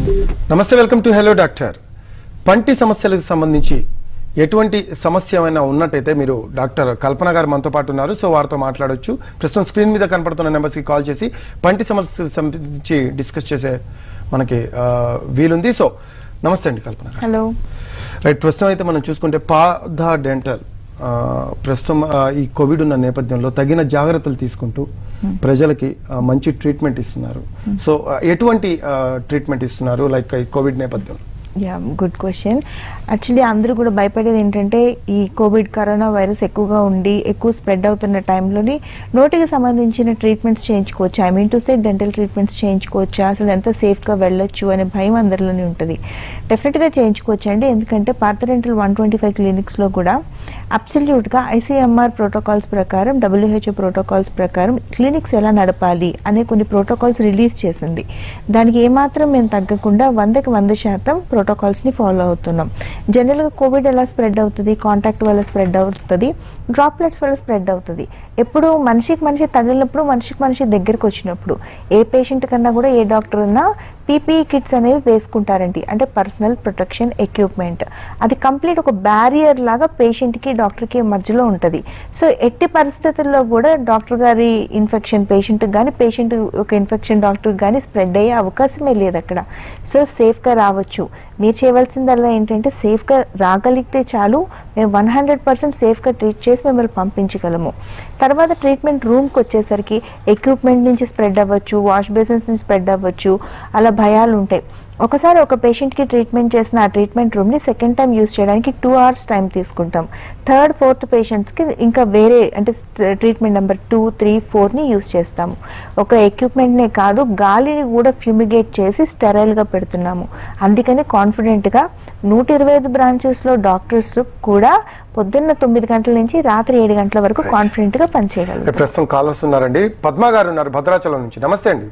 నమస్తే welcome to hello doctor పంటి సమస్యలకు సంబంధించి ఎటువంటి సమస్య ఏమైనా ఉన్నట్టయితే మీరు డాక్టర్ కల్పన గారు మనతో పాటు ఉన్నారు సో వారితో మాట్లాడొచ్చు ప్రస్తుతం స్క్రీన్ మీద కనపడుతున్న నెంబర్స్కి కాల్ చేసి పంటి సమస్యలకు సంబంధించి డిస్కస్ చేసే మనకి ఆ, వీలుంది సో నమస్తే అండి కల్పన గారు హలో రైట్ ప్రస్తుతం అయితే మనం చూసుకుంటే పాద డెంటల్ ఆ, ప్రస్తుతం ఆ, ఈ కోవిడ్ ఉన్న నేపథ్యంలో తగిన జాగ్రత్తలు తీసుకుంటూ ప్రజలకి ఆ, మంచి ట్రీట్మెంట్ ఇస్తున్నారు సో ఆ, ఎటువంటి ట్రీట్మెంట్ ఇస్తున్నారు లైక్ ఈ కోవిడ్ నేపథ్యంలో యా గుడ్ క్వశ్చన్ యాక్చువల్లీ అందరూ కూడా భయపడేది ఏంటంటే ఈ కోవిడ్ కరోనా వైరస్ ఎక్కువగా ఉండి ఎక్కువ స్ప్రెడ్ అవుతున్న టైంలోని నోటికి సంబంధించిన ట్రీట్మెంట్స్ చేయించుకోవచ్చు I mean to say dental treatments చేయించుకోవచ్చా అసలు ఎంత సేఫ్గా వెళ్ళొచ్చు అనే భయం అందరిలోనే ఉంటుంది డెఫినెట్గా చేయించుకోవచ్చు అండి ఎందుకంటే Partha dental one twenty five క్లినిక్స్లో కూడా అబ్సల్యూట్గా ఐసీఎంఆర్ ప్రోటోకాల్స్ ప్రకారం డబ్ల్యూహెచ్ఓ ప్రోటోకాల్స్ ప్రకారం క్లినిక్స్ ఎలా నడపాలి అనే కొన్ని ప్రోటోకాల్స్ రిలీజ్ చేసింది దానికి ఏమాత్రం మేము తగ్గకుండా వందకి వంద శాతం ప్రోటోకాల్స్ని ఫాలో అవుతున్నాం జనరల్గా కోవిడ్ ఎలా స్ప్రెడ్ అవుతుంది కాంటాక్ట్ వల్ల స్ప్రెడ్ అవుతుంది డ్రాప్లెట్స్ వల్ల స్ప్రెడ్ అవుతుంది ఎప్పుడు మనిషికి మనిషి తగిలినప్పుడు మనిషికి మనిషి దగ్గరికి వచ్చినప్పుడు ఏ పేషెంట్ కన్నా కూడా ఏ డాక్టర్ ఉన్నా పీపీఈ కిట్స్ అనేవి వేసుకుంటారండి అంటే పర్సనల్ ప్రొటెక్షన్ ఎక్విప్మెంట్ అది కంప్లీట్ ఒక బ్యారియర్ లాగా పేషెంట్కి డాక్టర్కి మధ్యలో ఉంటుంది సో ఎట్టి పరిస్థితుల్లో కూడా డాక్టర్ గారి ఇన్ఫెక్షన్ పేషెంట్కి కానీ పేషెంట్ ఒక ఇన్ఫెక్షన్ డాక్టర్కి కానీ స్ప్రెడ్ అయ్యే అవకాశమే లేదు అక్కడ సో సేఫ్గా రావచ్చు మీరు చేయవలసిందల్లా ఏంటంటే సేఫ్గా రాగలిగితే చాలు మేము వన్ హండ్రెడ్ పర్సెంట్ సేఫ్గా ట్రీట్ చేసి మిమ్మల్ని పంపించగలము తర్వాత ట్రీట్మెంట్ రూమ్కి వచ్చేసరికి ఎక్విప్మెంట్ నుంచి స్ప్రెడ్ అవ్వచ్చు వాష్ బేసిన్స్ నుంచి స్ప్రెడ్ అవ్వచ్చు అలా భయాలు ఉంటాయి ఒకసారి ఒక పేషెంట్కి ట్రీట్మెంట్ చేసిన ఆ ట్రీట్మెంట్ రూమ్ని సెకండ్ టైం యూస్ చేయడానికి టూ అవర్స్ టైం తీసుకుంటాం థర్డ్ ఫోర్త్ పేషెంట్స్కి ఇంకా వేరే అంటే ట్రీట్మెంట్ నెంబర్ టూ త్రీ ఫోర్ని యూస్ చేస్తాము ఒక ఎక్విప్మెంట్నే కాదు గాలిని కూడా ఫ్యూమిగేట్ చేసి స్టెరైల్గా పెడుతున్నాము అందుకని కాన్ఫిడెంట్గా నూట ఇరవై ఐదు బ్రాంచెస్లో డాక్టర్స్ కూడా పొద్దున్న తొమ్మిది గంటల నుంచి రాత్రి ఏడు గంటల వరకు కాన్ఫిడెంట్గా పనిచేయగలరు ప్రస్తుతం కాలర్స్ ఉన్నారండి పద్మ గారు ఉన్నారు భద్రాచలం నుంచి నమస్తే అండి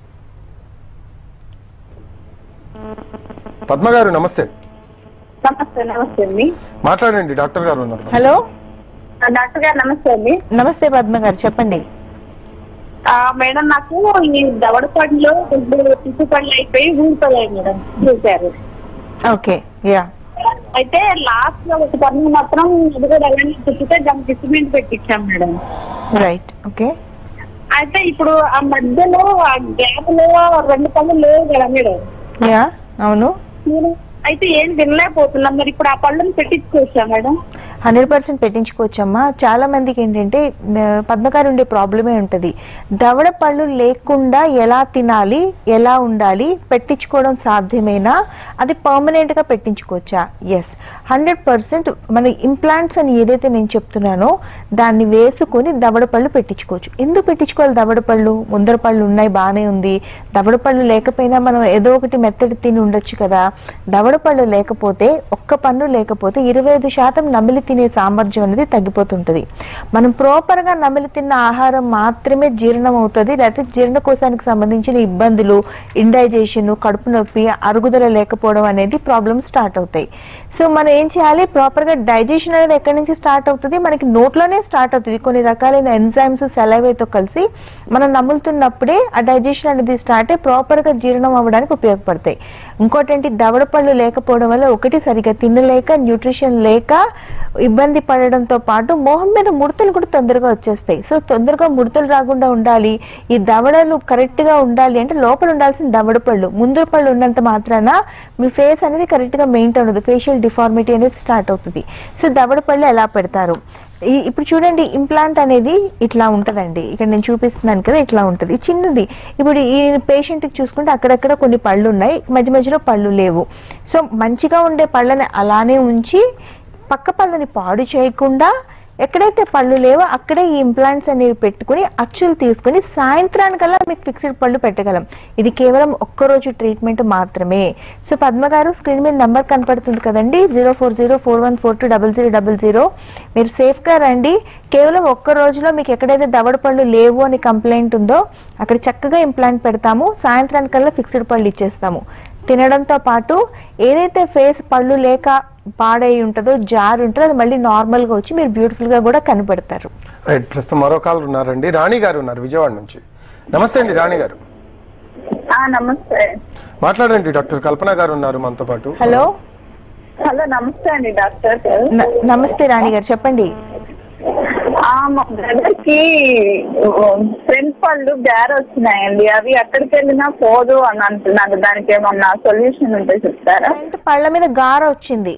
పద్మ గారు నమస్తే నమస్తే నమస్తే అండి మాట్లాడండి డాక్టర్ గారు ఉన్నారు హలో ఆ, డాక్టర్ గారు నమస్తే అండి నమస్తే పద్మ గారు చెప్పండి ఆ, మేడం నాకు ఈ దవడ పళ్ళు రెండు పిచ్చి పళ్ళు అయిపోయి ఊడిపోయాయి మేడం చూశారు ఓకే యా అయితే లాస్ట్ లో ఒక పన్ను మాత్రం ఇది కూడా అలానే చుట్టితే దానికి సిమెంట్ పెట్టించాం మేడం రైట్ ఓకే అయితే ఇప్పుడు ఆ మధ్యలో ఆ గ్యాప్ లో రెండు పళ్ళు లేవు కదా మేడం యా అవును నేను అయితే ఏం తినలేకపోతున్నాం మరి ఇప్పుడు ఆ పళ్ళని పెట్టించుకోవచ్చా మేడం హండ్రెడ్ పర్సెంట్ పెట్టించుకోవచ్చమ్మా చాలా మందికి ఏంటంటే ఆ, పద్మగారు ఉండే ప్రాబ్లమే ఉంటుంది దవడ పళ్ళు లేకుండా ఎలా తినాలి ఎలా ఉండాలి పెట్టించుకోవడం సాధ్యమేనా అది పర్మనెంట్ గా పెట్టించుకోవచ్చా ఎస్ హండ్రెడ్ పర్సెంట్ మన ఇంప్లాంట్స్ అని ఏదైతే నేను చెప్తున్నానో దాన్ని వేసుకొని దవడ పళ్ళు పెట్టించుకోవచ్చు ఎందుకు పెట్టించుకోవాలి దవడ పళ్ళు ముందర పళ్ళు ఉన్నాయి బాగానే ఉంది దవడ పళ్ళు లేకపోయినా మనం ఏదో ఒకటి మెత్తడి తిని ఉండొచ్చు కదా దవడ పళ్ళు లేకపోతే ఒక్క పన్ను లేకపోతే ఇరవై ఐదు శాతం నమిలి తినే సామర్థ్యం అనేది తగ్గిపోతుంటుంది మనం ప్రాపర్ గా నమిలి తిన్న ఆహారం మాత్రమే జీర్ణం అవుతుంది లేకపోతే జీర్ణకోశానికి సంబంధించిన ఇబ్బందులు ఇండైజేషన్ కడుపు నొప్పి అరుగుదల లేకపోవడం అనేది ప్రాబ్లమ్స్ స్టార్ట్ అవుతాయి సో మనం ఏం చేయాలి ప్రాపర్ గా డైజెషన్ అనేది ఎక్కడి నుంచి స్టార్ట్ అవుతుంది మనకి నోట్లోనే స్టార్ట్ అవుతుంది కొన్ని రకాలైన ఎంజైమ్స్ సెలవేతో కలిసి మనం నములుతున్నప్పుడే ఆ డైజెషన్ అనేది స్టార్ట్ అయ్యి ప్రాపర్ గా జీర్ణం అవ్వడానికి ఉపయోగపడతాయి ఇంకోటి ఏంటి దవడ పళ్ళు లేకపోవడం వల్ల ఒకటి సరిగా తినలేక న్యూట్రిషన్ లేక ఇబ్బంది పడడంతో పాటు మొహం మీద ముడతలు కూడా తొందరగా వచ్చేస్తాయి సో తొందరగా ముడతలు రాకుండా ఉండాలి ఈ దవడలు కరెక్ట్ గా ఉండాలి అంటే లోపల ఉండాల్సిన దవడ పళ్ళు ముందు పళ్ళు ఉన్నంత మాత్రాన మీ ఫేస్ అనేది కరెక్ట్ గా మెయింటైన్ అవుతుంది ఫేషియల్ డిఫార్మిటీ అనేది స్టార్ట్ అవుతుంది సో దవడ పళ్ళు ఎలా పెడతారు ఈ- ఇప్పుడు చూడండి ఇంప్లాంట్ అనేది ఇట్లా ఉంటదండి ఇక్కడ నేను చూపిస్తున్నాను కదా ఇట్లా ఉంటది ఇది చిన్నది ఇప్పుడు ఈ పేషెంట్ కి చూసుకుంటే అక్కడక్కడ కొన్ని పళ్ళు ఉన్నాయి మధ్య మధ్యలో పళ్ళు లేవు సో మంచిగా ఉండే పళ్ళని అలానే ఉంచి పక్క పళ్ళని పాడు చేయకుండా ఎక్కడైతే పళ్ళు లేవో అక్కడే ఈ ఇంప్లాంట్స్ అనేవి పెట్టుకుని అచ్చులు తీసుకుని సాయంత్రానికల్లా మీకు ఫిక్స్డ్ పళ్ళు పెట్టగలం ఇది కేవలం ఒక్కరోజు ట్రీట్మెంట్ మాత్రమే సో పద్మ గారు స్క్రీన్ మీద నంబర్ కనపడుతుంది కదండి zero four zero four one four two double zero double zero మీరు సేఫ్గా రండి కేవలం ఒక్క రోజులో మీకు ఎక్కడైతే దవడ పళ్ళు లేవు అని కంప్లైంట్ ఉందో అక్కడ చక్కగా ఇంప్లాంట్ పెడతాము సాయంత్రానికల్లా ఫిక్స్డ్ పళ్ళు ఇచ్చేస్తాము తినడంతో పాటు ఏదైతే ఫేస్ పళ్ళు లేక పాడై ఉంటుందో జారు ఉంటుందో అది మళ్ళీ నార్మల్గా వచ్చి మీరు బ్యూటిఫుల్గా కూడా కనపడతారు రైట్ ప్రస్తుతం మరో కాల్ ఉన్నారండి రాణి గారు ఉన్నారు విజయవాడ నుంచి నమస్తే అండి రాణి గారు ఆ, నమస్తే మాట్లాడండి డాక్టర్ కల్పన గారు ఉన్నారు మనతో పాటు హలో హలో నమస్తే అండి డాక్టర్ గారు న- నమస్తే రాణి గారు చెప్పండి ఆ, మా బ్రదర్ కి ఫ్రంట్ పళ్ళు గ్యార్ వచ్చినాయండి అవి ఎక్కడికి వెళ్ళినా పోదు అని అంటున్నారు దానికి ఏమన్నా సొల్యూషన్ ఉంటే చెప్తారా ఫ్రంట్ పళ్ళ మీద గార వచ్చింది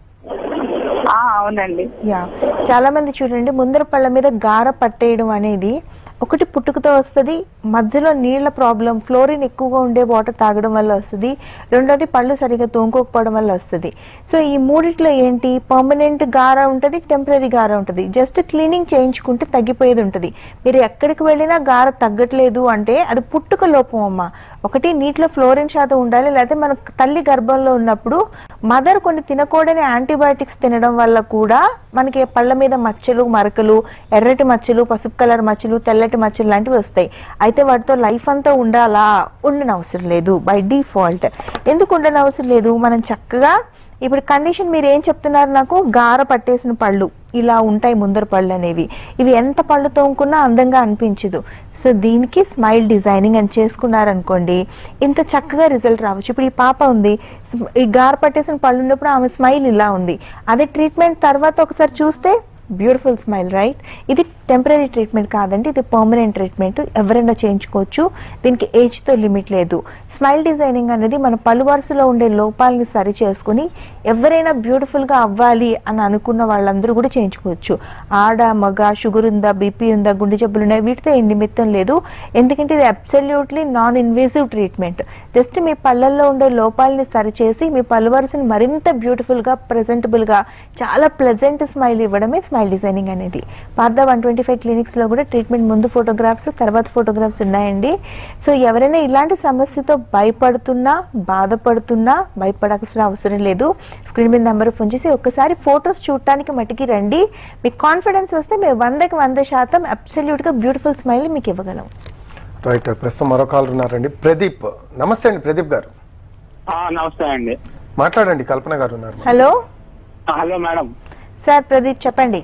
ఆ, అవునండి యా చాలా మంది చూడండి ముందర పళ్ళ మీద గార పట్టేయడం అనేది ఒకటి పుట్టుకతో వస్తుంది మధ్యలో నీళ్ల ప్రాబ్లం ఫ్లోరిన్ ఎక్కువగా ఉండే వాటర్ తాగడం వల్ల వస్తుంది రెండోది పళ్ళు సరిగా తోముకోకపోవడం వల్ల వస్తుంది సో ఈ మూడిట్లో ఏంటి పర్మనెంట్ గార ఉంటుంది టెంపరీ గార ఉంటుంది జస్ట్ క్లీనింగ్ చేయించుకుంటే తగ్గిపోయేది ఉంటుంది మీరు ఎక్కడికి వెళ్ళినా గార తగ్గట్లేదు అంటే అది పుట్టుక లోపం అమ్మ ఒకటి నీటిలో ఫ్లోరిన్ శాతం ఉండాలి లేకపోతే మన తల్లి గర్భంలో ఉన్నప్పుడు మదర్ కొన్ని తినకూడని యాంటీబయాటిక్స్ తినడం వల్ల కూడా మనకి పళ్ళ మీద మచ్చలు మరకలు ఎర్రటి మచ్చలు పసుపు కలర్ మచ్చలు తెల్లటి మచ్చలు లాంటివి వస్తాయి అయితే వాటితో లైఫ్ అంతా ఉండాలా ఉండని అవసరం లేదు బై డిఫాల్ట్ ఎందుకు ఉండని అవసరం లేదు మనం చక్కగా ఇప్పుడు కండిషన్ మీరు ఏం చెప్తున్నారు నాకు గార పట్టేసిన పళ్ళు ఇలా ఉంటాయి ముందర పళ్ళు అనేవి ఇవి ఎంత పళ్ళు తోముకున్నా అందంగా అనిపించదు సో దీనికి స్మైల్ డిజైనింగ్ అని చేసుకున్నారనుకోండి ఇంత చక్కగా రిజల్ట్ రావచ్చు ఇప్పుడు ఈ పాప ఉంది స్మ- ఈ గార పట్టేసిన పళ్ళు ఉన్నప్పుడు ఆమె స్మైల్ ఇలా ఉంది అదే ట్రీట్మెంట్ తర్వాత ఒకసారి చూస్తే బ్యూటిఫుల్ స్మైల్ రైట్ ఇది టెంపరీ ట్రీట్మెంట్ కాదండి ఇది పర్మనెంట్ ట్రీట్మెంట్ ఎవరైనా చేయించుకోవచ్చు దీనికి ఏజ్తో లిమిట్ లేదు స్మైల్ డిజైనింగ్ అనేది మన పలు వరుసలో ఉండే లోపాలని సరి చేసుకుని ఎవరైనా బ్యూటిఫుల్గా అవ్వాలి అని అనుకున్న వాళ్ళందరూ కూడా చేయించుకోవచ్చు ఆడ మగ షుగర్ ఉందా బీపీ ఉందా గుండె జబ్బులు ఉన్నాయి వీటితో ఏం నిమిత్తం లేదు ఎందుకంటే ఇది absolutely non invasive treatment just మీ పళ్ళల్లో ఉండే లోపాలని సరిచేసి మీ పళ్ళు వరుసని మరింత బ్యూటిఫుల్గా ప్రజెంటబుల్గా చాలా ప్లెజెంట్ స్మైల్ ఇవ్వడమే స్మైల్ డిజైనింగ్ అనేది పార్థ వన్ ట్వంటీ ఫైవ్ క్లినిక్స్లో కూడా ట్రీట్మెంట్ ముందు ఫోటోగ్రాఫ్స్ తర్వాత ఫోటోగ్రాఫ్స్ ఉన్నాయండి సో ఎవరైనా ఇలాంటి సమస్యతో భయపడుతున్నా బాధపడుతున్నా భయపడాల్సిన అవసరం లేదు స్క్రీన్ మీద నెంబర్ ఫోన్ చేసి ఒక్కసారి ఫొటోస్ చూడటానికి మటుకి రండి మీకు కాన్ఫిడెన్స్ వస్తే మేము వందకి వంద శాతం అబ్సల్యూట్గా బ్యూటిఫుల్ స్మైల్ మీకు ఇవ్వగలం రైట్ ప్రస్తుతం మరో కాల్ ఉన్నారండి ప్రదీప్ నమస్తే అండి ప్రదీప్ గారు ఆ, నమస్తే అండి మాట్లాడండి కల్పన గారు ఉన్నారు హలో ఆ, హలో మేడం సార్ ప్రదీప్ చెప్పండి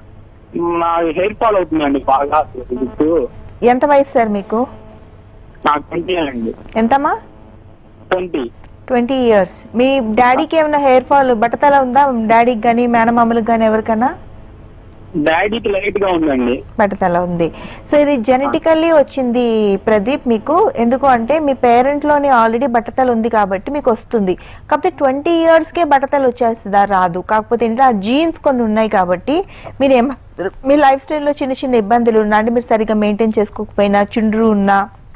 నా హెయిర్ ఫాల్ అవుతుందండి బాగా ఇప్పుడు ఎంత వయసు సార్ మీకు నాకు ట్వంటీ అండి ఎంతమ్మా ట్వంటీ ట్వంటీ ఇయర్స్ మీ డాడీకి ఏమైనా హెయిర్ ఫాల్ బట్టతల ఉందా డాడీకి కానీ మేనమామలకు కానీ ఎవరికైనా డాడీకి లైట్ గా ఉందండి బట్టతల ఉంది సో ఇది జెనెటికల్లీ వచ్చింది ప్రదీప్ మీకు ఎందుకు అంటే మీ పేరెంట్ లోని ఆల్రెడీ బట్టతల ఉంది కాబట్టి మీకు వస్తుంది కాకపోతే ట్వంటీ ఇయర్స్ కే బట్టతల వచ్చేస్తుందా రాదు కాకపోతే ఏంటంటే ఆ జీన్స్ కొన్ని ఉన్నాయి కాబట్టి మీరు ఏం మీ లైఫ్ స్టైల్లో చిన్న చిన్న ఇబ్బందులు ఉన్నా అంటే మీరు సరిగ్గా మెయింటైన్ చేసుకోకపోయినా చుండ్రు ఉన్నా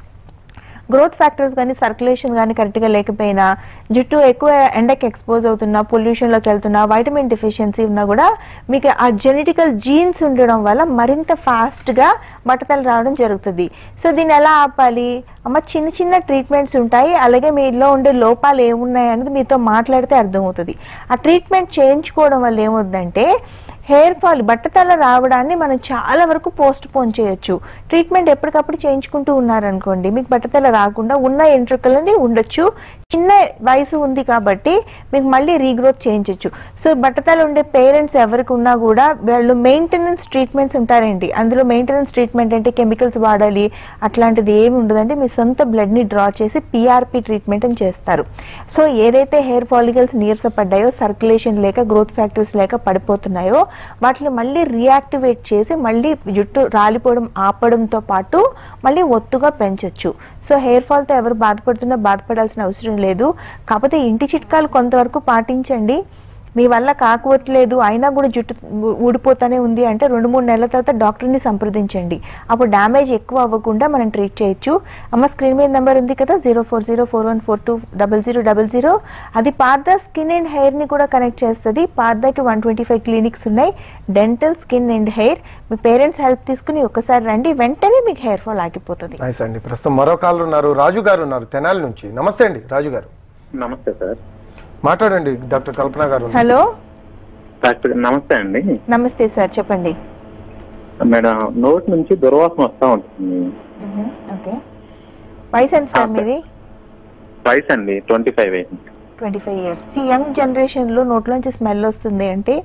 గ్రోత్ ఫ్యాక్టర్స్ కానీ సర్క్యులేషన్ కానీ కరెక్ట్గా లేకపోయినా జుట్టు ఎక్కువ ఎండకి ఎక్స్పోజ్ అవుతున్నా పొల్యూషన్లోకి వెళ్తున్నా వైటమిన్ డెఫిషియన్సీ ఉన్నా కూడా మీకు ఆ జెనెటికల్ జీన్స్ ఉండడం వల్ల మరింత ఫాస్ట్గా బట్టతలు రావడం జరుగుతుంది సో దీన్ని ఎలా ఆపాలి అమ్మ చిన్న చిన్న ట్రీట్మెంట్స్ ఉంటాయి అలాగే మీలో ఉండే లోపాలు ఏమున్నాయి అనేది మీతో మాట్లాడితే అర్థమవుతుంది ఆ ట్రీట్మెంట్ చేయించుకోవడం వల్ల ఏమవుతుందంటే హెయిర్ ఫాల్ బట్టతల రావడాన్ని మనం చాలా వరకు పోస్ట్ పోన్ చేయొచ్చు ట్రీట్మెంట్ ఎప్పటికప్పుడు చేయించుకుంటూ ఉన్నారనుకోండి మీకు బట్టతల రాకుండా ఉన్న ఎంట్రుకలని ఉండొచ్చు చిన్న వయసు ఉంది కాబట్టి మీకు మళ్ళీ రీగ్రోత్ చేయించవచ్చు సో బట్టతల ఉండే పేరెంట్స్ ఎవరికి ఉన్నా కూడా వాళ్ళు మెయింటెనెన్స్ ట్రీట్మెంట్స్ ఉంటారండి అందులో మెయింటెనెన్స్ ట్రీట్మెంట్ అంటే కెమికల్స్ వాడాలి అట్లాంటిది ఏమి ఉండదంటే మీ సొంత బ్లడ్ని డ్రా చేసి పిఆర్పి ట్రీట్మెంట్ అని చేస్తారు సో ఏదైతే హెయిర్ ఫాలికల్స్ నీరసపడ్డాయో సర్క్యులేషన్ లేక గ్రోత్ ఫ్యాక్టర్స్ లేక పడిపోతున్నాయో వాటిని మళ్ళీ రియాక్టివేట్ చేసి మళ్ళీ జుట్టు రాలిపోవడం ఆపడంతో పాటు మళ్ళీ ఒత్తుగా పెంచొచ్చు సో హెయిర్ ఫాల్తో ఎవరు బాధపడుతున్నా బాధపడాల్సిన అవసరం లేదు కాకపోతే ఇంటి చిట్కాలు కొంతవరకు పాటించండి మీ వల్ల కాకపోవట్లేదు అయినా కూడా జుట్టు ఊ- ఊడిపోతానే ఉంది అంటే రెండు మూడు నెలల తర్వాత డాక్టర్ని సంప్రదించండి అప్పుడు డ్యామేజ్ ఎక్కువ అవ్వకుండా మనం ట్రీట్ చేయొచ్చు అమ్మ స్క్రీన్ మీద నెంబర్ ఉంది కదా zero four zero four one four two double zero double zero అది పార్ద స్కిన్ అండ్ హెయిర్ని కూడా కనెక్ట్ చేస్తుంది పార్దకి వన్ ట్వంటీ ఫైవ్ క్లినిక్స్ ఉన్నాయి డెంటల్ స్కిన్ అండ్ హెయిర్ మీ పేరెంట్స్ హెల్ప్ తీసుకుని ఒక్కసారి రండి వెంటనే మీకు హెయిర్ ఫాల్ ఆగిపోతుంది నైస్ అండి ప్రస్తుతం మరో కాల్ ఉన్నారు రాజు గారు ఉన్నారు తెనాలి నుంచి నమస్తే అండి రాజు గారు నమస్తే సార్ మాట్లాడండి డాక్టర్ కల్పన గారు ఉన్నారు. హలో డాక్టర్ నమస్తే అండి నమస్తే సార్ చెప్పండి మేడం నోట్ నుంచి దుర్వాసన వస్తూ ఉంటుంది ఓకే వయసు ఎంత సార్ మీది వయసు అండి ట్వంటీ ఫైవ్ అయింది ట్వంటీ ఫైవ్ ఇయర్స్ ఈ యంగ్ జనరేషన్లో నోట్లోంచి స్మెల్ వస్తుంది అంటే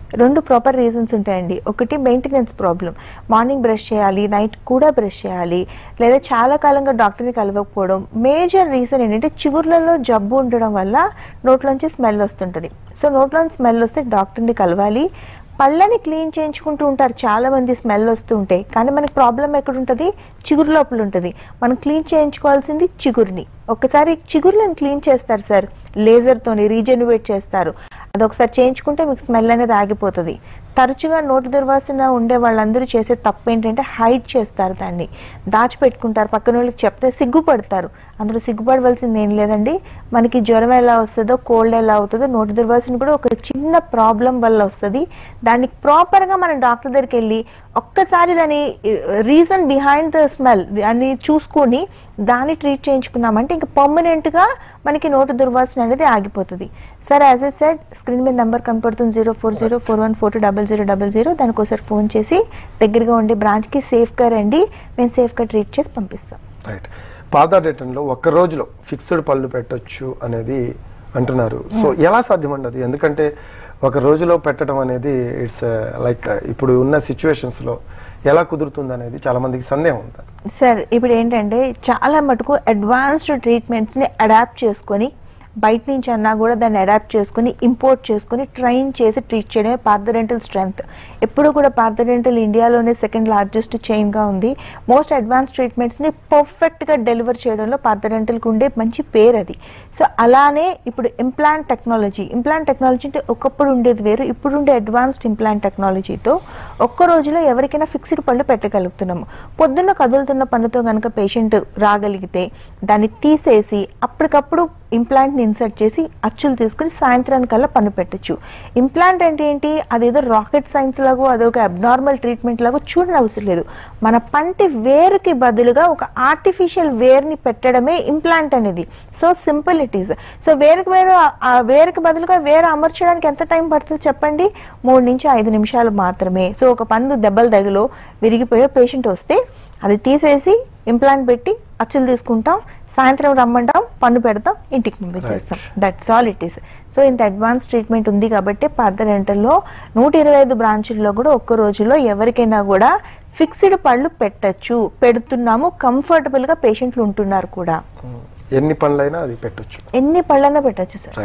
రెండు ప్రాపర్ రీజన్స్ ఉంటాయండి ఒకటి మెయింటెనెన్స్ ప్రాబ్లం మార్నింగ్ బ్రష్ చేయాలి నైట్ కూడా బ్రష్ చేయాలి లేదా చాలా కాలంగా డాక్టర్ని కలవకపోవడం మేజర్ రీజన్ ఏంటంటే చిగుర్లలో జబ్బు ఉండడం వల్ల నోట్లోంచి స్మెల్ వస్తుంటుంది సో నోట్లోంచి స్మెల్ వస్తే డాక్టర్ని కలవాలి పళ్ళని క్లీన్ చేయించుకుంటూ ఉంటారు చాలా మంది స్మెల్ వస్తూ ఉంటాయి కానీ మనకి ప్రాబ్లం ఎక్కడ ఉంటుంది చిగురు లోపల ఉంటుంది మనం క్లీన్ చేయించుకోవాల్సింది చిగురుని ఒకసారి చిగురులను క్లీన్ చేస్తారు సార్ లేజర్తోని రీజెన్యువేట్ చేస్తారు అది ఒకసారి చేయించుకుంటే మీకు స్మెల్ అనేది ఆగిపోతుంది తరచుగా నోటి దుర్వాసన ఉండే వాళ్ళందరూ చేసే తప్పు ఏంటంటే హైడ్ చేస్తారు దాన్ని దాచిపెట్టుకుంటారు పక్కన వాళ్ళకి చెప్తే సిగ్గుపడతారు అందులో సిగ్గుపడవలసింది ఏం లేదండి మనకి జ్వరం ఎలా వస్తుందో కోల్డ్ ఎలా అవుతుందో నోటి దుర్వాసన కూడా ఒక చిన్న ప్రాబ్లం వల్ల వస్తుంది దానికి ప్రాపర్గా మనం డాక్టర్ దగ్గరికి వెళ్ళి ఒక్కసారి దాని రీజన్ బిహైండ్ ద స్మెల్ అని చూసుకొని దాన్ని ట్రీట్ చేయించుకున్నామంటే ఇంకా పర్మనెంట్గా మనకి నోటి దుర్వాసన అనేది ఆగిపోతుంది sir as I said screen మీద నెంబర్ కనపడుతుంది zero four zero four one four two double zero double zero దానికి ఒకసారి ఫోన్ చేసి దగ్గరగా ఉండే బ్రాంచ్కి సేఫ్గా రండి మేము సేఫ్గా ట్రీట్ చేసి పంపిస్తాం రైట్ పాదాడేటంలో ఒక్క రోజులో ఫిక్స్డ్ పళ్ళు పెట్టొచ్చు అనేది అంటున్నారు సో ఎలా సాధ్యమండి అది ఎందుకంటే ఒక రోజులో పెట్టడం అనేది ఇట్స్ లైక్ ఇప్పుడు ఉన్న సిచ్యువేషన్స్ లో ఎలా కుదురుతుంది అనేది చాలా మందికి సందేహం ఉంది సార్ ఇప్పుడు ఏంటంటే చాలా మటుకు అడ్వాన్స్డ్ ట్రీట్మెంట్స్ని అడాప్ట్ చేసుకొని బయట నుంచి అన్నా కూడా దాన్ని అడాప్ట్ చేసుకొని ఇంపోర్ట్ చేసుకొని ట్రైన్ చేసి ట్రీట్ చేయడమే పార్థడెంటల్ స్ట్రెంగ్త్ ఎప్పుడు కూడా పార్థడెంటల్ ఇండియాలోనే సెకండ్ లార్జెస్ట్ చైన్గా ఉంది మోస్ట్ అడ్వాన్స్ ట్రీట్మెంట్స్ని పర్ఫెక్ట్గా డెలివర్ చేయడంలో పార్థడెంటల్కి ఉండే మంచి పేరు అది సో అలానే ఇప్పుడు ఇంప్లాంట్ టెక్నాలజీ ఇంప్లాంట్ టెక్నాలజీ అంటే ఒకప్పుడు ఉండేది వేరు ఇప్పుడు ఉండే అడ్వాన్స్డ్ ఇంప్లాంట్ టెక్నాలజీతో ఒక్క రోజులో ఎవరికైనా ఫిక్స్డ్ పళ్ళు పెట్టగలుగుతున్నాము పొద్దున్న కదులుతున్న పన్నుతో కనుక పేషెంట్ రాగలిగితే దాన్ని తీసేసి అప్పటికప్పుడు ఇంప్లాంట్ని ఇన్సర్ట్ చేసి అచ్చులు తీసుకుని సాయంత్రానికల్లా పన్ను పెట్టచ్చు ఇంప్లాంట్ అంటే ఏంటి అదేదో రాకెట్ సైన్స్ లాగో అదొక అబ్నార్మల్ ట్రీట్మెంట్ లాగో చూడని అవసరం లేదు మన పంటి వేరుకి బదులుగా ఒక ఆర్టిఫిషియల్ వేర్ని పెట్టడమే ఇంప్లాంట్ అనేది so simple it is so వేరుకి వేరు ఆ వేరుకి బదులుగా వేరు అమర్చడానికి ఎంత టైం పడుతుంది చెప్పండి మూడు నుంచి ఐదు నిమిషాలు మాత్రమే సో ఒక పన్ను దెబ్బలు తగిలో విరిగిపోయే పేషెంట్ వస్తే అది తీసేసి ఇంప్లాంట్ పెట్టి అచ్చులు తీసుకుంటాం సాయంత్రం రమ్మంటాం పన్ను పెడతాం ఇంటికి పంపించేస్తాం that's all it is so ఇంత అడ్వాన్స్ ట్రీట్మెంట్ ఉంది కాబట్టి పార్థ డెంటల్లో నూట ఇరవై ఐదు బ్రాంచుల్లో కూడా ఒక్క రోజులో ఎవరికైనా కూడా ఫిక్స్డ్ పళ్ళు పెట్టచ్చు పెడుతున్నాము కంఫర్టబుల్గా పేషెంట్లు ఉంటున్నారు కూడా ఎన్ని పనులైనా అది పెట్టొచ్చు ఎన్ని పళ్ళైనా పెట్టచ్చు sir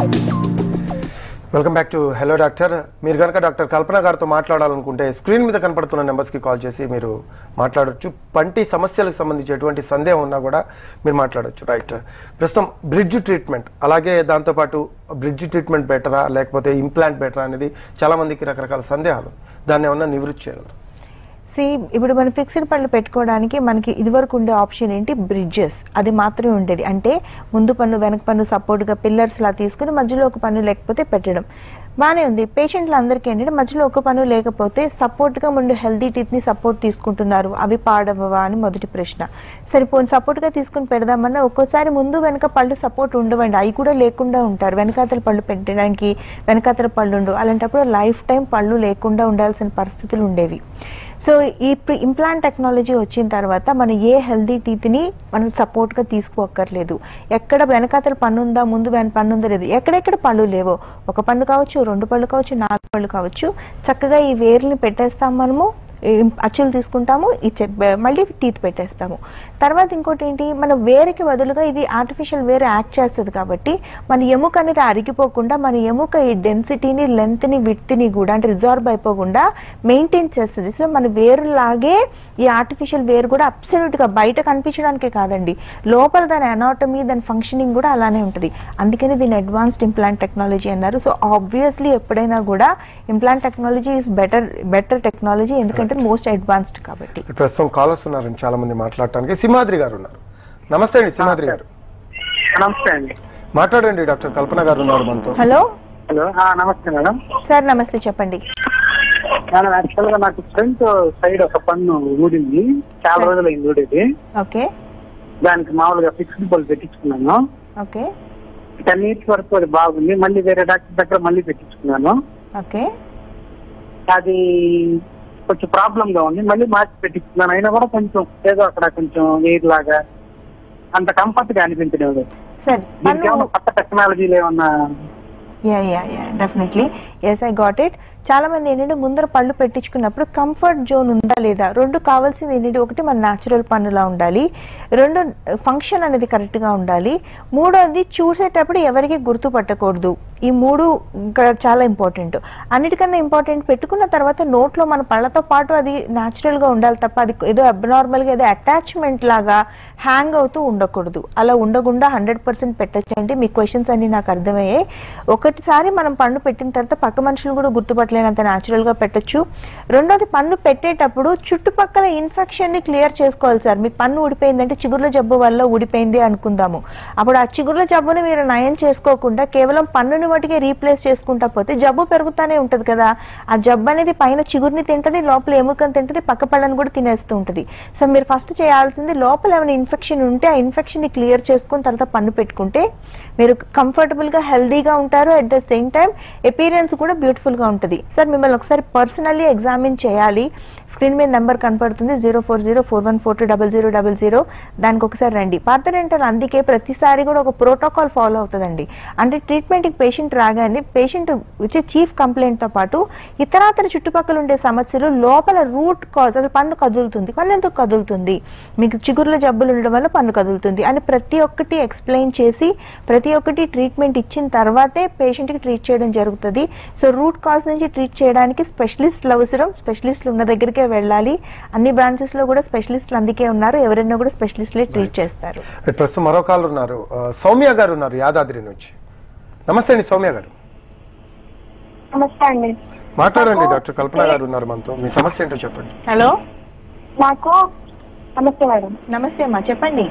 welcome back to hello doctor మీరు కనుక డాక్టర్ కల్పన గారితో మాట్లాడాలనుకుంటే స్క్రీన్ మీద కనపడుతున్న నెంబర్స్కి కాల్ చేసి మీరు మాట్లాడొచ్చు పంటి సమస్యలకు సంబంధించి ఎటువంటి సందేహం ఉన్నా కూడా మీరు మాట్లాడొచ్చు రైట్ ప్రస్తుతం బ్రిడ్జ్ ట్రీట్మెంట్ అలాగే దాంతోపాటు బ్రిడ్జ్ ట్రీట్మెంట్ బెటరా లేకపోతే ఇంప్లాంట్ బెటరా అనేది చాలా మందికి రకరకాల సందేహాలు దాన్ని ఏమన్నా నివృత్తి చేయగలరు సి ఇప్పుడు మనం ఫిక్స్డ్ పళ్ళు పెట్టుకోవడానికి మనకి ఇదివరకు ఉండే ఆప్షన్ ఏంటి బ్రిడ్జెస్ అది మాత్రమే ఉండేది అంటే ముందు పన్ను వెనక పన్ను సపోర్ట్గా పిల్లర్స్ లా తీసుకుని మధ్యలో ఒక పన్ను లేకపోతే పెట్టడం బాగానే ఉంది పేషెంట్లు అందరికీ ఏంటంటే మధ్యలో ఒక పన్ను లేకపోతే సపోర్ట్గా ముందు హెల్దీ టీత్ని సపోర్ట్ తీసుకుంటున్నారు అవి పాడవా అని మొదటి ప్రశ్న సరిపోని సపోర్ట్గా తీసుకుని పెడదామన్నా ఒక్కోసారి ముందు వెనక పళ్ళు సపోర్ట్ ఉండవండి అవి కూడా లేకుండా ఉంటారు వెనకాతల పళ్ళు పెట్టడానికి వెనకాతల పళ్ళు ఉండవు అలాంటప్పుడు లైఫ్ టైం పళ్ళు లేకుండా ఉండాల్సిన పరిస్థితులు ఉండేవి సో ఈ ఇంప్లాంట్ టెక్నాలజీ వచ్చిన తర్వాత మనం ఏ హెల్దీ టీత్ని మనం సపోర్ట్గా తీసుకోక్కర్లేదు ఎక్కడ వెనకాతల పన్ను ఉందా ముందు వెన పన్ను ఉందా లేదు ఎక్కడెక్కడ పళ్ళు లేవో ఒక పన్ను కావచ్చు రెండు పళ్ళు కావచ్చు నాలుగు పళ్ళు కావచ్చు చక్కగా ఈ వేర్ని పెట్టేస్తాం మనము ఈ అచ్చులు తీసుకుంటాము ఈ చె- మళ్ళీ టీత్ పెట్టేస్తాము తర్వాత ఇంకోటి ఏంటి మన వేరుకి బదులుగా ఇది ఆర్టిఫిషియల్ వేర్ యాక్ట్ చేస్తుంది కాబట్టి మన ఎముక అనేది అరిగిపోకుండా మన ఎముక ఈ డెన్సిటీని లెంత్ని విడ్త్ని కూడా అంటే రిజార్బ్ అయిపోకుండా మెయింటైన్ చేస్తుంది సో మన వేరులాగే ఈ ఆర్టిఫిషియల్ వేర్ కూడా అబ్సల్యూట్గా బయట కనిపించడానికే కాదండి లోపల దాని అనాటమీ దాని ఫంక్షనింగ్ కూడా అలానే ఉంటుంది అందుకని దీన్ని అడ్వాన్స్డ్ ఇంప్లాంట్ టెక్నాలజీ అన్నారు సో ఆబ్వియస్లీ ఎప్పుడైనా కూడా implant technology is better better technology ఎందుకంటే మోస్ట్ అడ్వాన్స్డ్ కాబట్టి ప్రస్తుతం కాలర్స్ ఉన్నారండి చాలా మంది మాట్లాడటానికి సింహాద్రి గారు ఉన్నారు నమస్తే అండి సింహాద్రి గారు నమస్తే అండి మాట్లాడండి డాక్టర్ కల్పన గారు ఉన్నారు మనతో హలో హలో ఆ, నమస్తే మేడం సార్ నమస్తే చెప్పండి మేడం యాక్చువల్ గా నాకు ఫ్రంట్ సైడ్ ఒక పన్ను ఊడింది చాలా రోజులు అయింది ఊడేది ఓకే దానికి మామూలుగా ఫిక్స్డ్ బల్ పెట్టించుకున్నాను ఓకే టెన్ ఇయర్స్ వరకు అది బాగుంది మళ్ళీ వేరే డాక్టర్ దగ్గర మళ్ళీ పెట్టించుకున్నాను ఓకే అది కొంచెం ప్రాబ్లం గా ఉంది మళ్ళీ మార్చి పెట్టించుకున్నాను అయినా కూడా కొంచెం ఏదో అక్కడ కొంచెం ఎయిర్ లాగా అంత కంఫర్ట్ గా అనిపించలేదు సార్ దీనికి ఏమన్నా కొత్త టెక్నాలజీలు ఏమన్నా ya ya ya definitely yes I got it చాలా మంది ఏంటంటే ముందర పళ్ళు పెట్టించుకున్నప్పుడు కంఫర్ట్ జోన్ ఉందా లేదా రెండు కావాల్సింది ఏంటంటే ఒకటి మన న్యాచురల్ పన్నులా ఉండాలి రెండు ఫంక్షన్ అనేది కరెక్ట్ గా ఉండాలి మూడోది చూసేటప్పుడు ఎవరికి గుర్తుపట్టకూడదు ఈ మూడు ఇంకా చాలా ఇంపార్టెంట్ అన్నిటికన్నా ఇంపార్టెంట్ పెట్టుకున్న తర్వాత నోట్లో మన పళ్ళతో పాటు అది న్యాచురల్ గా ఉండాలి తప్ప అది ఏదో అబ్నార్మల్ గా ఏదో అటాచ్మెంట్ లాగా హ్యాంగ్ అవుతూ ఉండకూడదు అలా ఉండకుండా హండ్రెడ్ పర్సెంట్ పెట్టచ్చండి మీ క్వశ్చన్స్ అన్ని నాకు అర్థమయ్యాయి ఒకటిసారి మనం పన్ను పెట్టిన తర్వాత పక్క మనుషులు కూడా గుర్తుపట్టలేనంత న్యాచురల్ గా పెట్టొచ్చు రెండోది పన్ను పెట్టేటప్పుడు చుట్టుపక్కల ఇన్ఫెక్షన్ ని క్లియర్ చేసుకోవాలి సార్ మీ పన్ను ఊడిపోయిందంటే చిగుర్ల జబ్బు వల్ల ఊడిపోయింది అనుకుందాము అప్పుడు ఆ చిగుర్ల జబ్బుని మీరు నయం చేసుకోకుండా కేవలం పన్నుని మటుకే రీప్లేస్ చేసుకుంటా పోతే జబ్బు పెరుగుతానే ఉంటది కదా ఆ జబ్బు అనేది పైన చిగురిని తింటది లోపల ఎముకని తింటది పక్క పళ్ళని కూడా తినేస్తూ ఉంటది సో మీరు ఫస్ట్ చేయాల్సింది లోపల ఏమైనా ఇన్ఫెక్షన్ ఉంటే ఆ ఇన్ఫెక్షన్ ని క్లియర్ చేసుకుని తర్వాత పన్ను పెట్టుకుంటే మీరు కంఫర్టబుల్ గా హెల్దీగా ఉంటారు at the same time experience కూడా బ్యూటిఫుల్ గా ఉంటుంది సార్ మిమ్మల్ని ఒకసారి పర్సనల్లీ ఎగ్జామిన్ చేయాలి స్క్రీన్ మీద నెంబర్ కనపడుతుంది zero four zero four one four two double zero double zero దానికి ఒకసారి రండి పార్థ డెంటల్ అందుకే ప్రతిసారి కూడా ఒక ప్రోటోకాల్ ఫాలో అవుతుందండి అంటే ట్రీట్మెంట్కి పేషెంట్ రాగానే పేషెంట్ వచ్చే చీఫ్ కంప్లైంట్తో పాటు ఇతరాతర చుట్టుపక్కల ఉండే సమస్యలు లోపల రూట్ కాజ్ అసలు పన్ను కదులుతుంది పన్ను ఎందుకు కదులుతుంది మీకు చిగుర్ల జబ్బులు ఉండడం వల్ల పన్ను కదులుతుంది అని ప్రతి ఒక్కటి ఎక్స్ప్లెయిన్ చేసి ప్రతి ఒక్కటి ట్రీట్మెంట్ ఇచ్చిన తర్వాతే పేషెంట్కి ట్రీట్ చేయడం జరుగుతుంది సో రూట్ కాజ్ నుంచి ట్రీట్ చేయడానికి స్పెషలిస్ట్లు అవసరం స్పెషలిస్టులు ఉన్న దగ్గరికే వెళ్ళాలి అన్ని బ్రాంచెస్లో కూడా స్పెషలిస్టులు అందుకే ఉన్నారు ఎవరైనా కూడా స్పెషలిస్ట్లే ట్రీట్ చేస్తారు ప్రస్తుతం మరో కాల్ ఉన్నారు ఆ, సౌమ్య గారు ఉన్నారు యాదాద్రి నుంచి నమస్తే అండి సౌమ్య గారు నమస్తే అండి మాట్లాడండి డాక్టర్ కల్పన గారు ఉన్నారు మనతో మీ సమస్య ఏంటో చెప్పండి హలో నాకు నమస్తే మేడం నమస్తే అమ్మా చెప్పండి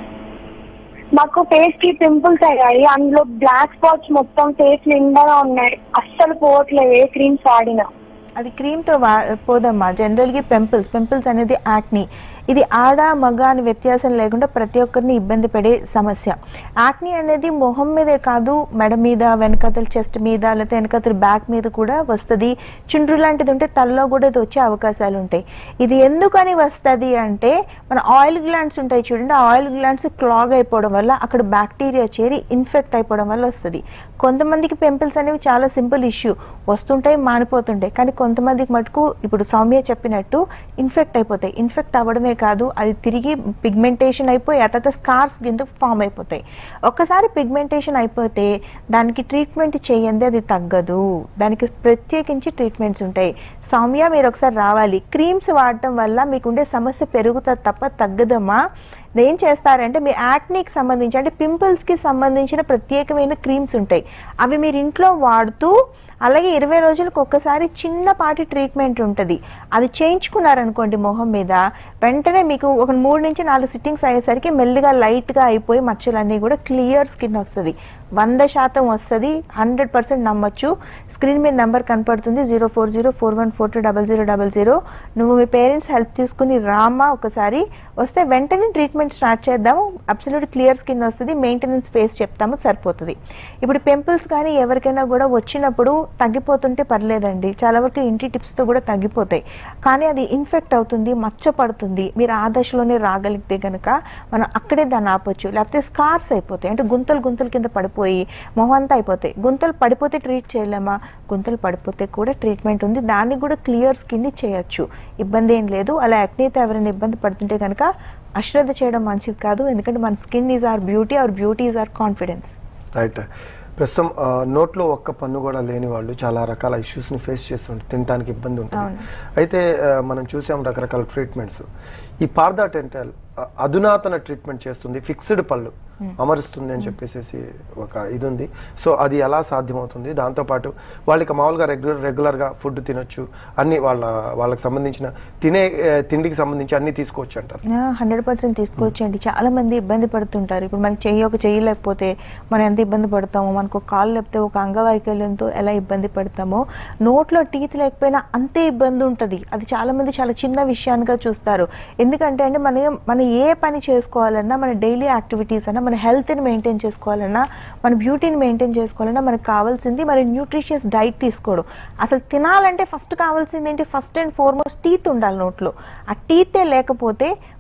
మాకు ఫేస్ కి పింపుల్స్ అయ్యాయి అందులో బ్లాక్ స్పాట్స్ మొత్తం ఫేస్ నిండాగా ఉన్నాయి అస్సలు పోవట్లేదు ఏ క్రీమ్స్ వాడినా అది క్రీమ్తో వా పోదమ్మా జనరల్గా పింపుల్స్ పింపుల్స్ అనేది యాక్ని ఇది ఆడ మగ అని వ్యత్యాసం లేకుండా ప్రతి ఒక్కరిని ఇబ్బంది పడే సమస్య యాక్ని అనేది మొహం మీదే కాదు మెడ మీద వెనకతల చెస్ట్ మీద లేకపోతే వెనకతల బ్యాక్ మీద కూడా వస్తుంది చుండ్రు లాంటిది ఉంటే తలలో కూడా ఇది వచ్చే అవకాశాలు ఉంటాయి ఇది ఎందుకని వస్తుంది అంటే మన ఆయిల్ గ్లాండ్స్ ఉంటాయి చూడండి ఆ ఆయిల్ గ్లాండ్స్ క్లాగ్ అయిపోవడం వల్ల అక్కడ బ్యాక్టీరియా చేరి ఇన్ఫెక్ట్ అయిపోవడం వల్ల వస్తుంది కొంతమందికి పింపుల్స్ అనేవి చాలా సింపుల్ ఇష్యూ వస్తుంటాయి మానిపోతుంటాయి కానీ కొంతమందికి మటుకు ఇప్పుడు సౌమ్య చెప్పినట్టు ఇన్ఫెక్ట్ అయిపోతాయి ఇన్ఫెక్ట్ అవ్వడమే కాదు అది తిరిగి పిగ్మెంటేషన్ అయిపోయి ఆ తర్వాత స్కార్స్ కింద ఫామ్ అయిపోతాయి ఒక్కసారి పిగ్మెంటేషన్ అయిపోతే దానికి ట్రీట్మెంట్ చేయండి అది తగ్గదు దానికి ప్రత్యేకించి ట్రీట్మెంట్స్ ఉంటాయి సౌమ్య మీరు ఒకసారి రావాలి క్రీమ్స్ వాడటం వల్ల మీకుండే సమస్య పెరుగుతుంది తప్ప తగ్గదమ్మా ఏం చేస్తారంటే మీ యాక్నీకి సంబంధించి అంటే పింపుల్స్కి సంబంధించిన ప్రత్యేకమైన క్రీమ్స్ ఉంటాయి అవి మీరు ఇంట్లో వాడుతూ అలాగే ఇరవై రోజులకు ఒక్కసారి చిన్నపాటి ట్రీట్మెంట్ ఉంటుంది అది చేయించుకున్నారనుకోండి మొహం మీద వెంటనే మీకు ఒక మూడు నుంచి నాలుగు సిట్టింగ్స్ అయ్యేసరికి మెల్లిగా లైట్గా అయిపోయి మచ్చలన్నీ కూడా క్లియర్ స్కిన్ వస్తుంది వంద శాతం వస్తుంది హండ్రెడ్ పర్సెంట్ నమ్మొచ్చు స్క్రీన్ మీద నెంబర్ కనపడుతుంది zero four zero four one four two double zero double zero నువ్వు మీ పేరెంట్స్ హెల్ప్ తీసుకుని రామ్మా ఒకసారి వస్తే వెంటనే ట్రీట్మెంట్ స్టార్ట్ చేద్దాము అబ్సల్యూట్ క్లియర్ స్కిన్ వస్తుంది మెయింటెనెన్స్ ఫేస్ చెప్తాము సరిపోతుంది ఇప్పుడు పింపుల్స్ కానీ ఎవరికైనా కూడా వచ్చినప్పుడు తగ్గిపోతుంటే పర్లేదండి చాలా వరకు ఇంటి టిప్స్తో కూడా తగ్గిపోతాయి కానీ అది ఇన్ఫెక్ట్ అవుతుంది మచ్చ పడుతుంది మీరు ఆ దశలోనే రాగలిగితే కనుక మనం అక్కడే దాన్ని ఆపొచ్చు లేకపోతే స్కార్స్ అయిపోతాయి అంటే గుంతలు గుంతల కింద పడిపోయి మొహం అంతా అయిపోతాయి గుంతలు పడిపోతే ట్రీట్ చేయలేమా గుంతలు పడిపోతే కూడా ట్రీట్మెంట్ ఉంది దాన్ని కూడా క్లియర్ స్కిన్ చేయొచ్చు ఇబ్బంది ఏం లేదు అలా యాక్నీతో ఎవరైనా ఇబ్బంది పడుతుంటే కనుక అశ్రద్ధ చేయడం మంచిది కాదు ఎందుకంటే మన skin is our beauty our beauty is our confidence right ప్రస్తుతం ఆ, నోట్లో ఒక్క పన్ను కూడా లేని వాళ్ళు చాలా రకాల ఇష్యూస్ని ఫేస్ చేస్తుంటారు తినడానికి ఇబ్బంది ఉంటుంది అవును. అయితే ఆ, మనం చూసాం రకరకాల ట్రీట్మెంట్స్ ఈ పార్దా డెంటల్ ఆ, అధునాతన ట్రీట్మెంట్ చేస్తుంది ఫిక్స్డ్ పళ్ళు అమరుస్తుంది అని చెప్పేసి ఒక ఇది ఉంది సో అది ఎలా సాధ్యమవుతుంది దాంతోపాటు వాళ్ళకి మామూలుగా రెగ్యులర్ రెగ్యులర్గా ఫుడ్ తినొచ్చు అన్ని వాళ్ళ వాళ్ళకి సంబంధించిన తినే ఆ, తిండికి సంబంధించి అన్ని తీసుకోవచ్చు అంటారు హండ్రెడ్ పర్సెంట్ తీసుకోవచ్చండి చాలా మంది ఇబ్బంది పడుతుంటారు ఇప్పుడు మనకి చెయ్యి ఒక చెయ్యి లేకపోతే మనం ఎంత ఇబ్బంది పడతామో మనకు ఒక కాలు లేకపోతే ఒక అంగవైకల్యంతో ఎలా ఇబ్బంది పడతామో నోట్లో టీత్ లేకపోయినా అంతే ఇబ్బంది ఉంటుంది అది చాలా మంది చాలా చిన్న విషయానిగా చూస్తారు ఎందుకంటే అంటే మన మన ఏ పని చేసుకోవాలన్నా మన డైలీ యాక్టివిటీస్ అన్నా మన హెల్త్ని మెయింటైన్ చేసుకోవాలన్నా మన బ్యూటీని మెయింటైన్ చేసుకోవాలన్నా మనకు కావాల్సింది మరి న్యూట్రిషియస్ డైట్ తీసుకోవడం అసలు తినాలంటే ఫస్ట్ కావాల్సింది ఏంటి ఫస్ట్ అండ్ ఫార్మోస్ట్ టీత్ ఉండాలి నోట్లో ఆ టీతే లేకపోతే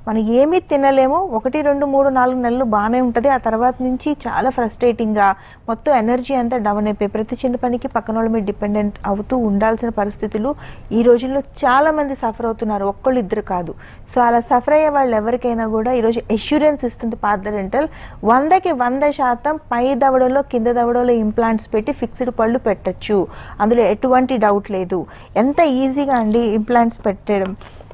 మనం ఏమీ తినలేము ఒకటి రెండు మూడు నాలుగు నెలలు బాగానే ఉంటుంది ఆ తర్వాత నుంచి చాలా ఫ్రస్ట్రేటింగ్గా మొత్తం ఎనర్జీ అంతా డౌన్ అయిపోయి ప్రతి చిన్న పనికి పక్కన వాళ్ళ మీద డిపెండెంట్ అవుతూ ఉండాల్సిన పరిస్థితులు ఈ రోజుల్లో చాలా మంది సఫర్ అవుతున్నారు ఒక్కళ్ళు ఇద్దరు కాదు సో అలా సఫర్ అయ్యే వాళ్ళు ఎవరికైనా కూడా ఈరోజు ఎష్యూరెన్స్ ఇస్తుంది పార్థ డెంటల్ వందకి వంద శాతం పై దవడలో కింద దవడలో ఇంప్లాంట్స్ పెట్టి ఫిక్స్డ్ పళ్ళు పెట్టచ్చు అందులో ఎటువంటి డౌట్ లేదు ఎంత ఈజీగా అండి ఇంప్లాంట్స్ పెట్టడం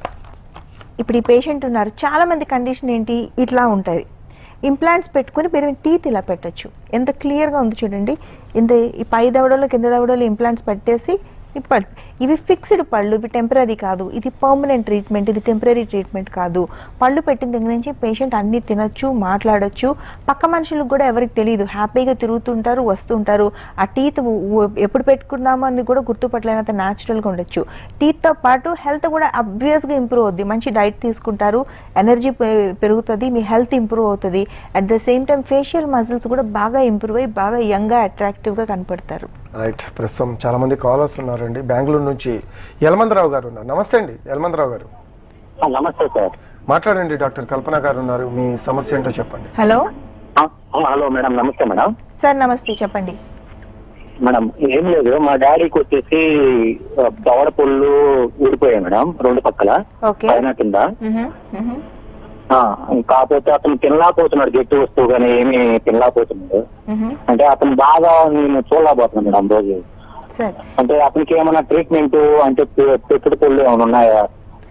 ఇప్పుడు ఈ పేషెంట్ ఉన్నారు చాలా మంది కండిషన్ ఏంటి ఇట్లా ఉంటుంది ఇంప్లాంట్స్ పెట్టుకుని మీరు టీత్ ఇలా పెట్టచ్చు ఎంత క్లియర్గా ఉంది చూడండి ఇంత ఈ పై దవడలో కింద దవడలో ఇంప్లాంట్స్ పెట్టేసి ఇప్పటి ఇవి ఫిక్స్డ్ పళ్ళు ఇవి టెంపరీ కాదు ఇది పర్మనెంట్ ట్రీట్మెంట్ ఇది టెంపరీ ట్రీట్మెంట్ కాదు పళ్ళు పెట్టిన దగ్గర నుంచి పేషెంట్ అన్ని తినొచ్చు మాట్లాడొచ్చు పక్క మనుషులకు కూడా ఎవరికి తెలియదు హ్యాపీగా తిరుగుతుంటారు వస్తుంటారు ఆ టీత్ ఎప్పుడు పెట్టుకున్నామో అని కూడా గుర్తుపట్టలేనంత న్యాచురల్గా ఉండొచ్చు టీత్తో పాటు హెల్త్ కూడా అబ్వియస్గా ఇంప్రూవ్ అవుద్ది మంచి డైట్ తీసుకుంటారు ఎనర్జీ పెరుగుతుంది మీ హెల్త్ ఇంప్రూవ్ అవుతుంది at the same time facial muscles కూడా బాగా ఇంప్రూవ్ అయ్యి బాగా యంగ్గా అట్రాక్టివ్గా కనపడతారు రైట్ ప్రస్తుతం చాలా మంది కాలర్స్ ఉన్నారండి బెంగళూరు నుంచి యలమందరావు గారు ఉన్నారు నమస్తే అండి యలమందరావు గారు ఆ, నమస్తే సార్ మాట్లాడండి డాక్టర్ కల్పన గారు ఉన్నారు మీ సమస్య ఏంటో చెప్పండి హలో ఆ, ఆ, హలో మేడం నమస్తే మేడం సార్ నమస్తే చెప్పండి మేడం ఏం లేదు మా డాడీకి వచ్చేసి ఆ, దవడ పుళ్ళు ఊడిపోయాయి మేడం రెండు పక్కల ఓకే పైన కింద మ్హూ, మ్హూ. ఆ, కాకపోతే అతను తినలేకపోతున్నాడు గట్టి వస్తువు కానీ ఏమి తినలేకపోతున్నాడు మ్హూ. అంటే అతను బాగా నేను చూడలేకపోతున్నాను మేడం రోజు సార్ అంటే అతనికి ఏమైనా ట్రీట్మెంట్ అంటే పె- పెట్టుడు పళ్ళు ఏమైనా ఉన్నాయా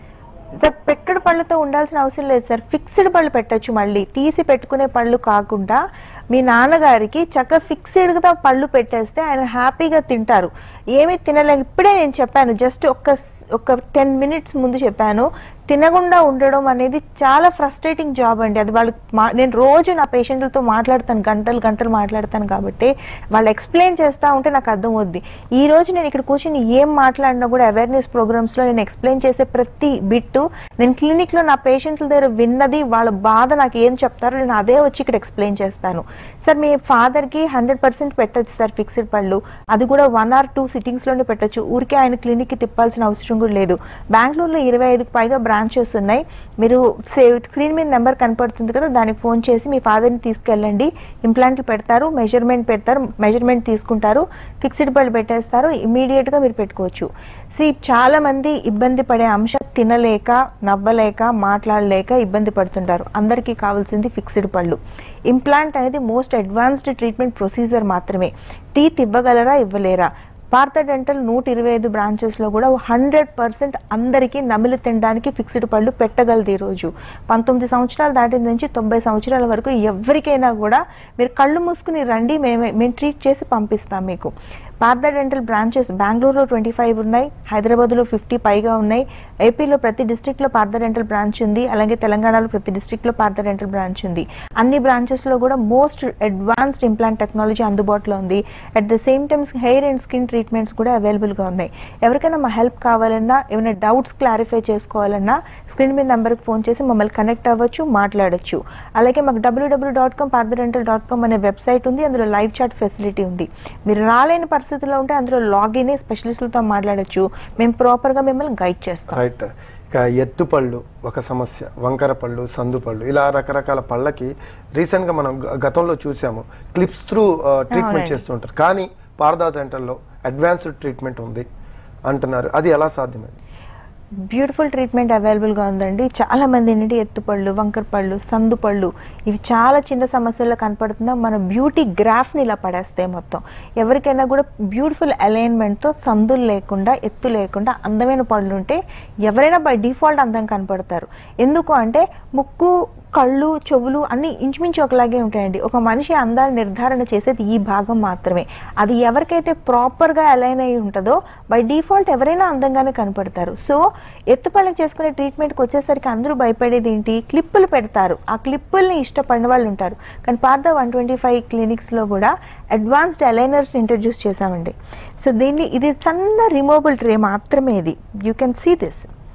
సార్ పెట్టుడు పళ్ళతో ఉండాల్సిన అవసరం లేదు సార్ ఫిక్స్డ్ పళ్ళు పెట్టొచ్చు మళ్ళీ తీసి పెట్టుకునే పళ్ళు కాకుండా మీ నాన్నగారికి చక్క ఫిక్స్డ్గా పళ్ళు పెట్టేస్తే ఆయన హ్యాపీగా తింటారు ఏమీ తినలేక ఇప్పుడే నేను చెప్పాను జస్ట్ ఒక్క ఒక టెన్ మినిట్స్ ముందు చెప్పాను తినకుండా ఉండడం అనేది చాలా ఫ్రస్ట్రేటింగ్ జాబ్ అండి అది వాళ్ళు మా- నేను రోజు నా పేషెంట్లతో మాట్లాడతాను గంటలు గంటలు మాట్లాడతాను కాబట్టి వాళ్ళు ఎక్స్ప్లెయిన్ చేస్తూ ఉంటే నాకు అర్థం అవుద్ది ఈ రోజు నేను ఇక్కడ కూర్చొని ఏం మాట్లాడినా కూడా అవేర్నెస్ ప్రోగ్రామ్స్లో నేను ఎక్స్ప్లెయిన్ చేసే ప్రతి బిట్టు నేను క్లినిక్లో నా పేషెంట్ల దగ్గర విన్నది వాళ్ళ బాధ నాకు ఏం చెప్తారో నేను అదే వచ్చి ఇక్కడ ఎక్స్ప్లెయిన్ చేస్తాను సార్ మీ ఫాదర్కి హండ్రెడ్ పర్సెంట్ పెట్టచ్చు సార్ ఫిక్స్డ్ పళ్ళు అది కూడా వన్ ఆర్ టూ సిట్టింగ్స్లోనే పెట్టచ్చు ఊరికే ఆయన క్లినిక్కి తిప్పాల్సిన అవసరం కూడా లేదు బెంగళూరులో ఇరవై ఐదుకు పైగా బ్రాంచెస్ ఉన్నాయి మీరు సేవ్ స్క్రీన్ మీద నెంబర్ కనపడుతుంది కదా దానికి ఫోన్ చేసి మీ ఫాదర్ని తీసుకెళ్ళండి ఇంప్లాంట్లు పెడతారు మెజర్మెంట్ పెడతారు మెజర్మెంట్ తీసుకుంటారు ఫిక్స్డ్ పళ్ళు పెట్టేస్తారు ఇమీడియట్గా మీరు పెట్టుకోవచ్చు సి చాలా మంది ఇబ్బంది పడే అంశం తినలేక నవ్వలేక మాట్లాడలేక ఇబ్బంది పడుతుంటారు అందరికీ కావాల్సింది ఫిక్స్డ్ పళ్ళు ఇంప్లాంట్ అనేది మోస్ట్ అడ్వాన్స్డ్ ట్రీట్మెంట్ ప్రొసీజర్ మాత్రమే టీత్ ఇవ్వగలరా ఇవ్వలేరా భారత డెంటల్ నూట ఇరవై ఐదు బ్రాంచెస్లో కూడా హండ్రెడ్ పర్సెంట్ అందరికీ నమిలి తినడానికి ఫిక్స్డ్ పళ్ళు పెట్టగలదు ఈరోజు పంతొమ్మిది సంవత్సరాలు దాటిన నుంచి తొంభై సంవత్సరాల వరకు ఎవరికైనా కూడా మీరు కళ్ళు మూసుకుని రండి మేము మేము ట్రీట్ చేసి పంపిస్తాం మీకు భారత డెంటల్ బ్రాంచెస్ బెంగళూరులో ట్వంటీ ఫైవ్ ఉన్నాయి హైదరాబాద్లో ఫిఫ్టీ పైగా ఉన్నాయి ఏపీలో ప్రతి డిస్ట్రిక్ట్లో పార్థ డెంటల్ బ్రాంచ్ ఉంది అలాగే తెలంగాణలో ప్రతి డిస్ట్రిక్ట్లో పార్థ డెంటల్ బ్రాంచ్ ఉంది అన్ని బ్రాంచెస్లో కూడా మోస్ట్ అడ్వాన్స్డ్ ఇంప్లాంట్ టెక్నాలజీ అందుబాటులో ఉంది at the same time hair and skin treatments కూడా అవైలబుల్గా ఉన్నాయి ఎవరికైనా మా హెల్ప్ కావాలన్నా ఏమైనా డౌట్స్ క్లారిఫై చేసుకోవాలన్నా స్క్రీన్ మీద నెంబర్కి ఫోన్ చేసి మమ్మల్ని కనెక్ట్ అవ్వచ్చు మాట్లాడొచ్చు అలాగే మాకు W W dot com Partha dental dot com అనే వెబ్సైట్ ఉంది అందులో లైవ్ చాట్ ఫెసిలిటీ ఉంది మీరు రాలేని పరిస్థితుల్లో ఉంటే అందులో లాగిన్ స్పెషలిస్టులతో మాట్లాడొచ్చు మేము ప్రాపర్గా మిమ్మల్ని గైడ్ చేస్తాం రైట్ ఇక ఎత్తు పళ్ళు ఒక సమస్య వంకర పళ్ళు సందు పళ్ళు ఇలా రకరకాల పళ్ళకి రీసెంట్గా మనం గ- గతంలో చూసాము క్లిప్స్ త్రూ ట్రీట్మెంట్ అవునండి. చేస్తుంటారు కానీ పారదా సెంటర్లో అడ్వాన్స్డ్ ట్రీట్మెంట్ ఉంది అంటున్నారు అది ఎలా సాధ్యమైంది బ్యూటిఫుల్ ట్రీట్మెంట్ అవైలబుల్గా ఉందండి చాలా మంది ఏంటంటే ఎత్తుపళ్ళు వంకర పళ్ళు సందు పళ్ళు ఇవి చాలా చిన్న సమస్యల్లో కనపడుతున్నా మన బ్యూటీ గ్రాఫ్ని ఇలా పడేస్తాయి మొత్తం ఎవరికైనా కూడా బ్యూటిఫుల్ అలైన్మెంట్తో సందులు లేకుండా ఎత్తు లేకుండా అందమైన పళ్ళు ఉంటే ఎవరైనా బై డిఫాల్ట్ అందం కనపడతారు ఎందుకు అంటే ముక్కు కళ్ళు చెవులు అన్ని ఇంచుమించు ఒకలాగే ఉంటాయండి ఒక మనిషి అందాన్ని నిర్ధారణ చేసేది ఈ భాగం మాత్రమే అది ఎవరికైతే ప్రాపర్గా అలైన్ అయి ఉంటుందో బై డిఫాల్ట్ ఎవరైనా అందంగానే కనపడతారు సో ఎత్తుపళ్ళకి చేసుకునే ట్రీట్మెంట్కి వచ్చేసరికి అందరూ భయపడేది ఏంటి క్లిప్పులు పెడతారు ఆ క్లిప్పుల్ని ఇష్టపడిన వాళ్ళు ఉంటారు కానీ పార్థ వన్ ట్వంటీ ఫైవ్ క్లినిక్స్లో కూడా అడ్వాన్స్డ్ అలైనర్స్ ఇంట్రడ్యూస్ చేశామండి సో దీన్ని ఇది సన్న రిమూవబుల్ ట్రే మాత్రమే ఇది యూ కెన్ సీ దిస్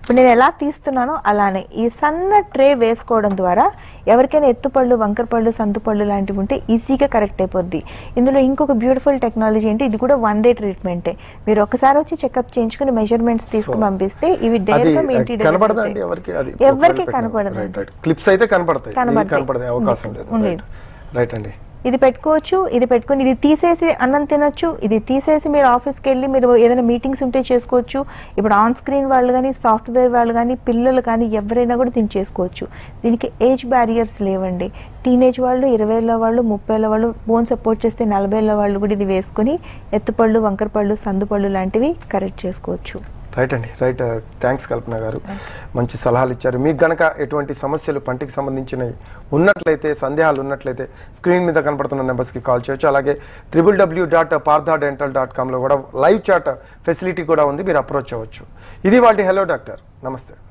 ఇప్పుడు నేను ఎలా తీస్తున్నానో అలానే ఈ సన్న ట్రే వేసుకోవడం ద్వారా ఎవరికైనా ఎత్తుపళ్ళు వంకరపళ్ళు సంతుపళ్ళు లాంటివి ఉంటే ఈజీగా కరెక్ట్ అయిపోద్ది ఇందులో ఇంకొక బ్యూటిఫుల్ టెక్నాలజీ ఏంటి ఇది కూడా వన్ డే ట్రీట్మెంటే మీరు ఒకసారి వచ్చి చెకప్ చేయించుకుని మెజర్మెంట్స్ తీసుకుని So, పంపిస్తే ఇవి అది డైరెక్ట్గా మీ ఇంటి కనపడదా అండి ఎవరికి అది ఎవరికి కనపడదు క్లిప్స్ అయితే కనపడతాయి ఇవి కనపడతాయి. కనపడే అవకాశం లేదు ఉండేది. రైట్ అండి ఇది పెట్టుకోవచ్చు ఇది పెట్టుకొని ఇది తీసేసి అన్నం తినొచ్చు ఇది తీసేసి మీరు ఆఫీస్కి వెళ్ళి మీరు ఏదైనా మీటింగ్స్ ఉంటే చేసుకోవచ్చు ఇప్పుడు ఆన్ స్క్రీన్ వాళ్ళు కానీ సాఫ్ట్వేర్ వాళ్ళు కానీ పిల్లలు కానీ ఎవరైనా కూడా దీన్ని చేసుకోవచ్చు దీనికి ఏజ్ బ్యారియర్స్ లేవండి టీనేజ్ వాళ్ళు ఇరవైల వాళ్ళు ముప్పైల వాళ్ళు బోన్ సపోర్ట్ చేస్తే నలభైల వాళ్ళు కూడా ఇది వేసుకొని ఎత్తుపళ్ళు వంకరపళ్ళు సందుపళ్ళు లాంటివి కరెక్ట్ చేసుకోవచ్చు రైట్ అండి రైట్ థ్యాంక్స్ కల్పన గారు మంచి సలహాలు ఇచ్చారు మీకు గనక ఎటువంటి సమస్యలు పంటికి సంబంధించినవి ఉన్నట్లయితే సందేహాలు ఉన్నట్లయితే స్క్రీన్ మీద కనపడుతున్న నెంబర్స్కి కాల్ చేయొచ్చు అలాగే triple W dot Partha dental dot కామ్లో కూడా లైవ్ చాట్ ఫెసిలిటీ కూడా ఉంది మీరు అప్రోచ్ అవ్వచ్చు ఇది వాటి హలో డాక్టర్ నమస్తే